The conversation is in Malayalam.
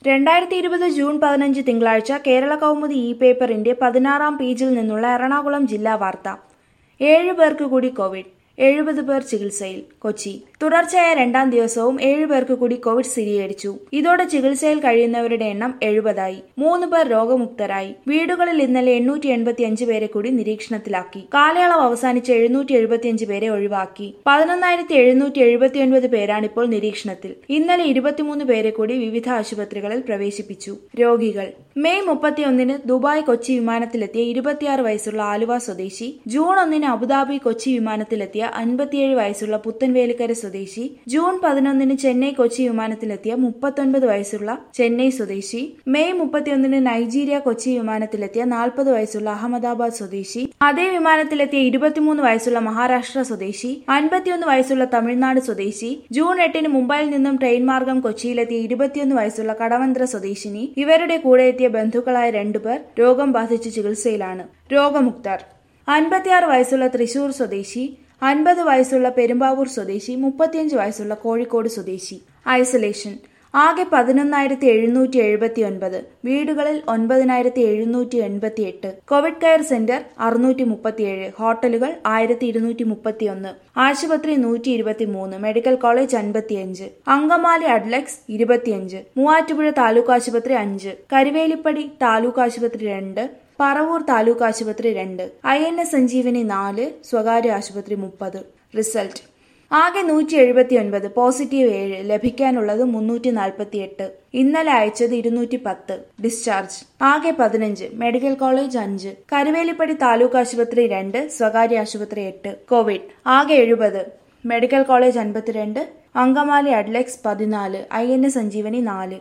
രണ്ടായിരത്തി ഇരുപത് ജൂൺ പതിനഞ്ച് തിങ്കളാഴ്ച കേരള കൗമുദി ഇ പേപ്പറിന്റെ പതിനാറാം പേജിൽ നിന്നുള്ള എറണാകുളം ജില്ലാ വാർത്ത ഏഴ് പേർക്ക് കൂടി കോവിഡ് എഴുപത് പേർ ചികിത്സയിൽ കൊച്ചി തുടർച്ചയായ രണ്ടാം ദിവസവും ഏഴ് പേർക്ക് കൂടി കോവിഡ് സ്ഥിരീകരിച്ചു ഇതോടെ ചികിത്സയിൽ കഴിയുന്നവരുടെ എണ്ണം എഴുപതായി മൂന്ന് പേർ രോഗമുക്തരായി വീടുകളിൽ ഇന്നലെ എണ്ണൂറ്റി എൺപത്തിയഞ്ച് പേരെ കൂടി നിരീക്ഷണത്തിലാക്കി കാലയളവ് അവസാനിച്ച് എഴുന്നൂറ്റി എഴുപത്തിയഞ്ച് പേരെ ഒഴിവാക്കി പതിനൊന്നായിരത്തി എഴുന്നൂറ്റി എഴുപത്തിയൊൻപത് പേരാണ് ഇപ്പോൾ നിരീക്ഷണത്തിൽ ഇന്നലെ ഇരുപത്തിമൂന്ന് പേരെ കൂടി വിവിധ ആശുപത്രികളിൽ പ്രവേശിപ്പിച്ചു രോഗികൾ മെയ് മുപ്പത്തിയൊന്നിന് ദുബായ് കൊച്ചി വിമാനത്തിലെത്തിയ ഇരുപത്തിയാറ് വയസ്സുള്ള ആലുവ സ്വദേശി ജൂൺ ഒന്നിന് അബുദാബി കൊച്ചി വിമാനത്തിലെത്തിയ അൻപത്തിയേഴ് വയസ്സുള്ള പുത്തൻവേലിക്കര സ്വദേശി ജൂൺ പതിനൊന്നിന് ചെന്നൈ കൊച്ചി വിമാനത്തിലെത്തിയ മുപ്പത്തൊൻപത് വയസ്സുള്ള ചെന്നൈ സ്വദേശി മെയ് മുപ്പത്തിയൊന്നിന് നൈജീരിയ കൊച്ചി വിമാനത്തിലെത്തിയ നാൽപ്പത് വയസ്സുള്ള അഹമ്മദാബാദ് സ്വദേശി അതേ വിമാനത്തിലെത്തിയ ഇരുപത്തിമൂന്ന് വയസ്സുള്ള മഹാരാഷ്ട്ര സ്വദേശി അൻപത്തിയൊന്ന് വയസ്സുള്ള തമിഴ്നാട് സ്വദേശി ജൂൺ എട്ടിന് മുംബൈയിൽ നിന്നും ട്രെയിൻ മാർഗം കൊച്ചിയിലെത്തിയ ഇരുപത്തിയൊന്ന് വയസ്സുള്ള കടവന്ത്ര സ്വദേശിനി ഇവരുടെ കൂടെ എത്തിയ ബന്ധുക്കളായ രണ്ടുപേർ രോഗം ബാധിച്ച് ചികിത്സയിലാണ് രോഗമുക്തർ അൻപത്തിയാറ് വയസ്സുള്ള തൃശൂർ സ്വദേശി അൻപത് വയസ്സുള്ള പെരുമ്പാവൂർ സ്വദേശി മുപ്പത്തിയഞ്ച് വയസ്സുള്ള കോഴിക്കോട് സ്വദേശി ഐസൊലേഷൻ ആകെ പതിനൊന്നായിരത്തി എഴുന്നൂറ്റി എഴുപത്തി ഒൻപത് വീടുകളിൽ ഒൻപതിനായിരത്തി എഴുന്നൂറ്റി എൺപത്തി എട്ട് കോവിഡ് കെയർ സെന്റർ അറുന്നൂറ്റി മുപ്പത്തിയേഴ് ഹോട്ടലുകൾ ആയിരത്തി ഇരുന്നൂറ്റി മുപ്പത്തി ഒന്ന് ആശുപത്രി നൂറ്റി ഇരുപത്തി മൂന്ന് മെഡിക്കൽ കോളേജ് അൻപത്തിയഞ്ച് അങ്കമാലി അഡ്ലക്സ് ഇരുപത്തിയഞ്ച് മൂവാറ്റുപുഴ താലൂക്ക് ആശുപത്രി അഞ്ച് കരുവേലിപ്പടി താലൂക്ക് ആശുപത്രി രണ്ട് പറവൂർ താലൂക്ക് ആശുപത്രി രണ്ട് ഐ എൻ എസ് സഞ്ജീവനി നാല് സ്വകാര്യ ആശുപത്രി മുപ്പത് റിസൾട്ട് ആകെ നൂറ്റി എഴുപത്തി ഒൻപത് പോസിറ്റീവ് ഏഴ് ലഭിക്കാനുള്ളത് മുന്നൂറ്റി നാൽപ്പത്തി എട്ട് ഇന്നലെ അയച്ചത് ഇരുന്നൂറ്റി പത്ത് ഡിസ്ചാർജ് ആകെ പതിനഞ്ച് മെഡിക്കൽ കോളേജ് അഞ്ച് കരുവേലിപ്പടി താലൂക്ക് ആശുപത്രി രണ്ട് സ്വകാര്യ ആശുപത്രി എട്ട് കോവിഡ് ആകെ എഴുപത് മെഡിക്കൽ കോളേജ് അൻപത്തിരണ്ട് അങ്കമാലി അഡ്ലക്സ് പതിനാല് ഐ എൻ എസ് സഞ്ജീവനി നാല്